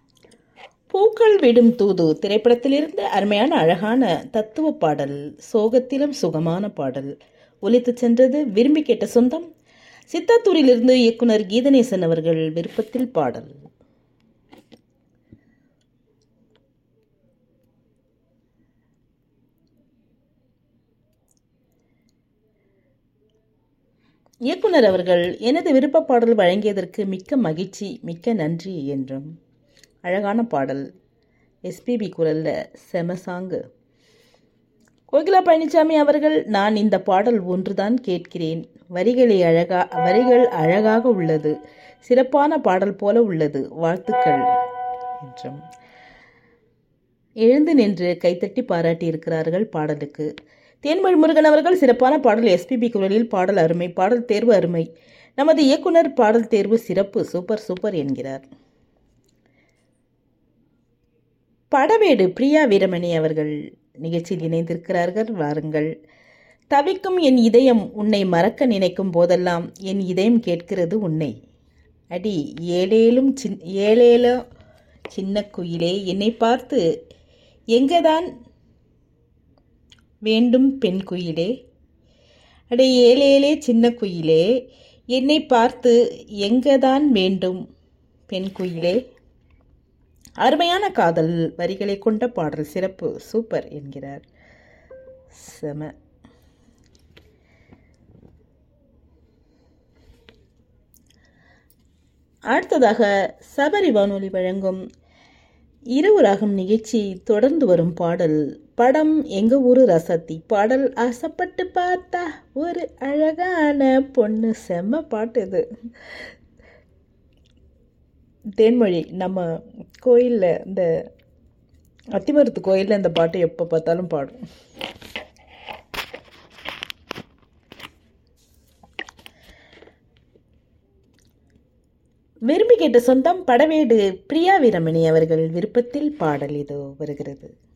பூக்கள் விடும் தூது திரைப்படத்திலிருந்து அருமையான அழகான தத்துவ பாடல் சோகத்திலும் சுகமான பாடல் ஒலித்துச் சென்றது விரும்பி கேட்ட சொந்தம் சித்தாத்தூரிலிருந்து இயக்குனர் கீதநேசன் அவர்கள் விருப்பத்தில் பாடல் இயக்குனர் அவர்கள் எனது விருப்ப பாடல் வழங்கியதற்கு மிக்க மகிழ்ச்சி மிக்க நன்றி என்றும் அழகான பாடல் எஸ்பிபி குரல்ல செம சாங்கு கோகிலா பழனிசாமி அவர்கள் நான் இந்த பாடல் ஒன்றுதான் கேட்கிறேன் வரிகளை அழகா வரிகள் அழகாக உள்ளது சிறப்பான பாடல் போல உள்ளது வாழ்த்துக்கள் என்றும் எழுந்து நின்று கைத்தட்டி பாராட்டி இருக்கிறார்கள் பாடலுக்கு தேன்மொழி முருகன் அவர்கள் சிறப்பான பாடல் எஸ்பிபி குரலில் பாடல் அருமை பாடல் தேர்வு அருமை நமது இயக்குனர் பாடல் தேர்வு சிறப்பு சூப்பர் சூப்பர் என்கிறார் படவேடு பிரியா வீரமணி அவர்கள் நிகழ்ச்சியில் இணைந்திருக்கிறார்கள் வாருங்கள் தவிக்கும் என் இதயம் உன்னை மறக்க நினைக்கும் போதெல்லாம் என் இதயம் கேட்கிறது உன்னை அடி ஏழேலும் சின் ஏழேலோ சின்ன குயிலே என்னை பார்த்து எங்கதான் வேண்டும் பெண் குயிலே அடே ஏழேலே சின்ன குயிலே என்னை பார்த்து எங்கதான் வேண்டும் பெண் குயிலே அருமையான காதல் வரிகளை கொண்ட பாடல் சிறப்பு சூப்பர் என்கிறார் செம அடுத்ததாக சபரி வானொலி வழங்கும் இரவு ராகம் நிகழ்ச்சி தொடர்ந்து வரும் பாடல் படம் எங்க ஊரு ரசத்தி பாடல் ஆசைப்பட்டு பார்த்தா ஒரு அழகான பொண்ணு செம்ம பாட்டு இது தேன்மொழி நம்ம கோயிலில் இந்த அத்திமருத்து கோயிலில் இந்த பாட்டு எப்போ பார்த்தாலும் பாடும் விரும்பி கேட்ட சொந்தம் படவேடு பிரியா வீரமணி அவர்கள் விருப்பத்தில் பாடல் இதோ வருகிறது